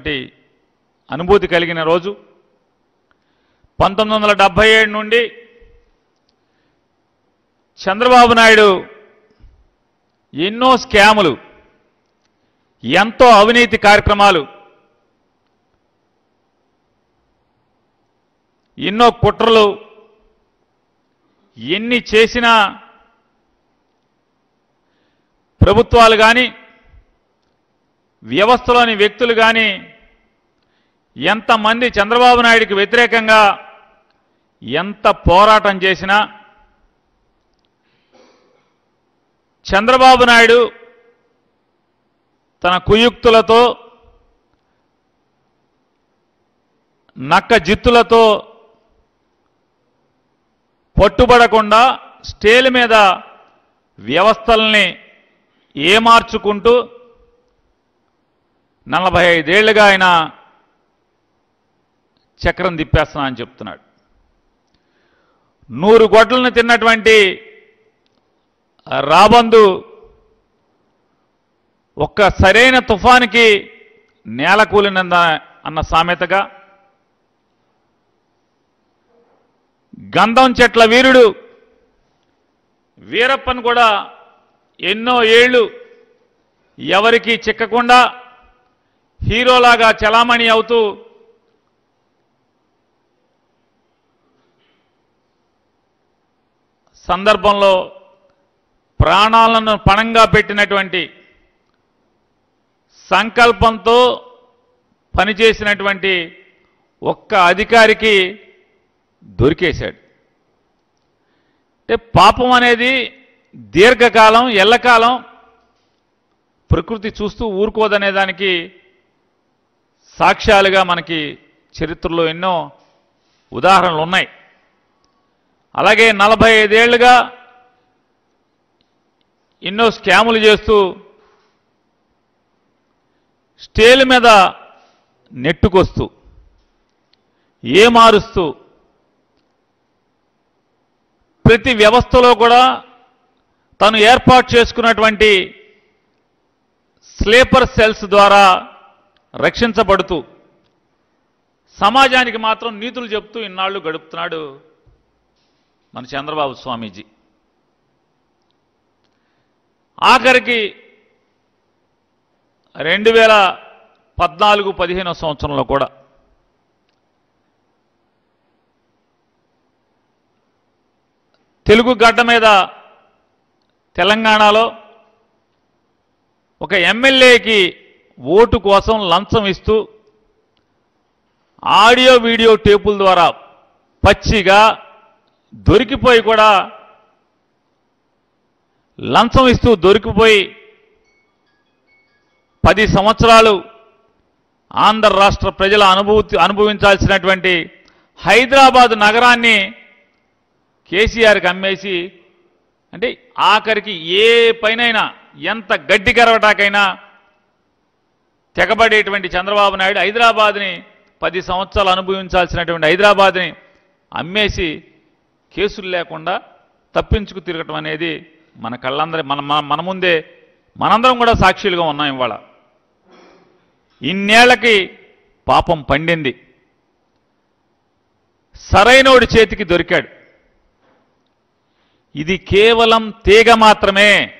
అనేటువంటి అనుభూతి కలిగిన రోజు పంతొమ్మిది వందల డెబ్భై ఏడు నుండి చంద్రబాబు నాయుడు ఎన్నో స్కాములు ఎంతో అవినీతి కార్యక్రమాలు ఎన్నో కుట్రలు ఎన్ని చేసినా ప్రభుత్వాలు కానీ వ్యవస్థలోని వ్యక్తులు కానీ ఎంతమంది చంద్రబాబు నాయుడికి వ్యతిరేకంగా ఎంత పోరాటం చేసినా చంద్రబాబు నాయుడు తన కుయుక్తులతో నక్క జిత్తులతో పట్టుబడకుండా స్టేల్ మీద వ్యవస్థల్ని ఏమార్చుకుంటూ నలభై ఐదేళ్లుగా ఆయన చక్రం తిప్పేస్తున్నా అని చెప్తున్నాడు నూరు గొడ్లను తిన్నటువంటి రాబందు ఒక్క సరైన తుఫానికి నేల కూలినంద అన్న సామెతగా గంధం చెట్ల వీరుడు వీరప్పన్ కూడా ఎన్నో ఏళ్ళు ఎవరికి చిక్కకుండా హీరోలాగా చలామణి అవుతూ సందర్భంలో ప్రాణాలను పణంగా పెట్టినటువంటి సంకల్పంతో పనిచేసినటువంటి ఒక్క అధికారికి దొరికేశాడు అంటే పాపం అనేది దీర్ఘకాలం ఎల్లకాలం ప్రకృతి చూస్తూ ఊరుకోదనే దానికి సాక్ష్యాలుగా మనకి చరిత్రలో ఎన్నో ఉదాహరణలు ఉన్నాయి అలాగే నలభై ఐదేళ్లుగా ఎన్నో స్కాములు చేస్తూ స్టేల్ మీద నెట్టుకొస్తూ ఏమారుస్తూ ప్రతి వ్యవస్థలో కూడా తను ఏర్పాటు చేసుకున్నటువంటి స్లీపర్ సెల్స్ ద్వారా రక్షించబడుతూ సమాజానికి మాత్రం నీతులు చెప్తూ ఇన్నాళ్ళు గడుపుతున్నాడు మన చంద్రబాబు స్వామీజీ ఆఖరికి రెండు వేల పద్నాలుగు పదిహేనో సంవత్సరంలో కూడా తెలుగు గడ్డ మీద తెలంగాణలో ఒక ఎమ్మెల్యేకి ఓటు కోసం లంచం ఇస్తూ ఆడియో వీడియో టేపుల ద్వారా పచ్చిగా దొరికిపోయి కూడా లంచం ఇస్తూ దొరికిపోయి పది సంవత్సరాలు ఆంధ్ర రాష్ట్ర ప్రజల అనుభూతి అనుభవించాల్సినటువంటి హైదరాబాద్ నగరాన్ని కేసీఆర్కి అమ్మేసి అంటే ఆఖరికి ఏ పైనైనా ఎంత గడ్డి కరవటాకైనా తెగబడేటువంటి చంద్రబాబు నాయుడు హైదరాబాద్ని పది సంవత్సరాలు అనుభవించాల్సినటువంటి హైదరాబాద్ని అమ్మేసి కేసులు లేకుండా తప్పించుకు తిరగటం అనేది మన కళ్ళందరి మన మన- మన ముందే మనందరం కూడా సాక్షులుగా ఉన్నాం ఇవాళ ఇన్నేళ్లకి పాపం పండింది సరైనోడి చేతికి దొరికాడు ఇది కేవలం తీగ మాత్రమే